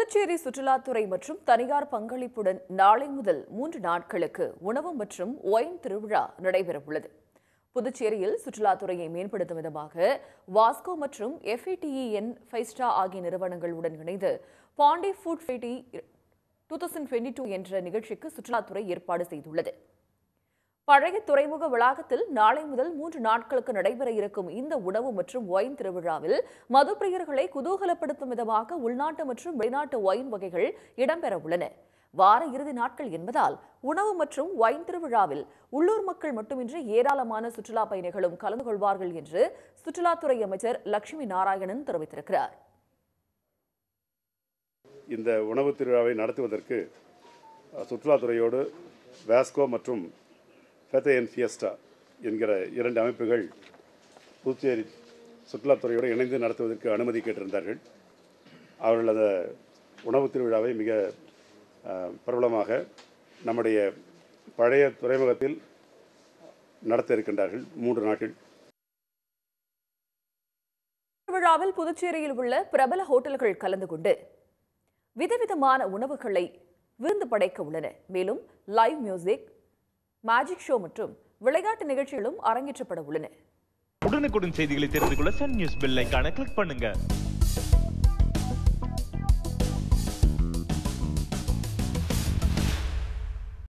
புதுச்சேரி சுற்றுலாத்துறை மற்றும் தனியார் பங்களிப்புடன் நாளை முதல் மூன்று நாட்களுக்கு உணவு மற்றும் ஒயின் திருவிழா நடைபெறவுள்ளது புதுச்சேரியில் சுற்றுலாத்துறையை மேம்படுத்தும் விதமாக வாஸ்கோ மற்றும் எஃப்இடிஇஎன் ஃபைஸ்டா ஆகிய நிறுவனங்களுடன் இணைந்து பாண்டி ஃபுட் ஃபெட்டி டூ தௌசண்ட் டுவெண்ட்டி டூ என்ற நிகழ்ச்சிக்கு சுற்றுலாத்துறை ஏற்பாடு செய்துள்ளது பழைய துறைமுக வளாகத்தில் நாளை முதல் மூன்று நாட்களுக்கு நடைபெற இருக்கும் இந்த உணவு மற்றும் ஒயின் திருவிழாவில் மதுப்பிரியர்களை குதூகலப்படுத்தும் விதமாக உள்நாட்டு மற்றும் வெளிநாட்டு ஒயின் வகைகள் இடம்பெற உள்ளன வார இறுதி நாட்கள் என்பதால் உணவு மற்றும் ஒயின் திருவிழாவில் உள்ளூர் மக்கள் மட்டுமின்றி ஏராளமான சுற்றுலா பயணிகளும் கலந்து கொள்வார்கள் என்று சுற்றுலாத்துறை அமைச்சர் லட்சுமி நாராயணன் தெரிவித்திருக்கிறார் இந்த உணவு திருவிழாவை நடத்துவதற்கு அஹ், சுற்றுலாத்துறையோடு வேஸ்கோ மற்றும் ஃபெத்தையன் ஃபியஸ்டா என்கிற இரண்டு அமைப்புகள் புதுச்சேரி சுற்றுலாத்துறையோடு இணைந்து நடத்துவதற்கு அனுமதி கேட்டிருந்தார்கள் அவர்கள் அந்த உணவு திருவிழாவை மிக அஹ், பிரபலமாக நம்முடைய பழைய துறைமுகத்தில் நடத்த இருக்கின்றார்கள் மூன்று நாட்கள் திருவிழாவில் புதுச்சேரியில் உள்ள பிரபல ஹோட்டல்கள் கலந்து கொண்டு விதவிதமான உணவுகளை விருந்து படைக்க உள்ளன மேலும் லைவ் மியூசிக் மேஜிக் ஷோ மற்றும் விளையாட்டு நிகழ்ச்சிகளும் அரங்கேற்றப்பட உள்ளன உடனுக்குடன் செய்திகளை தெரிந்து கொள்ள சன் நியூஸ் பெல் ஐகானை கிளிக் பண்ணுங்க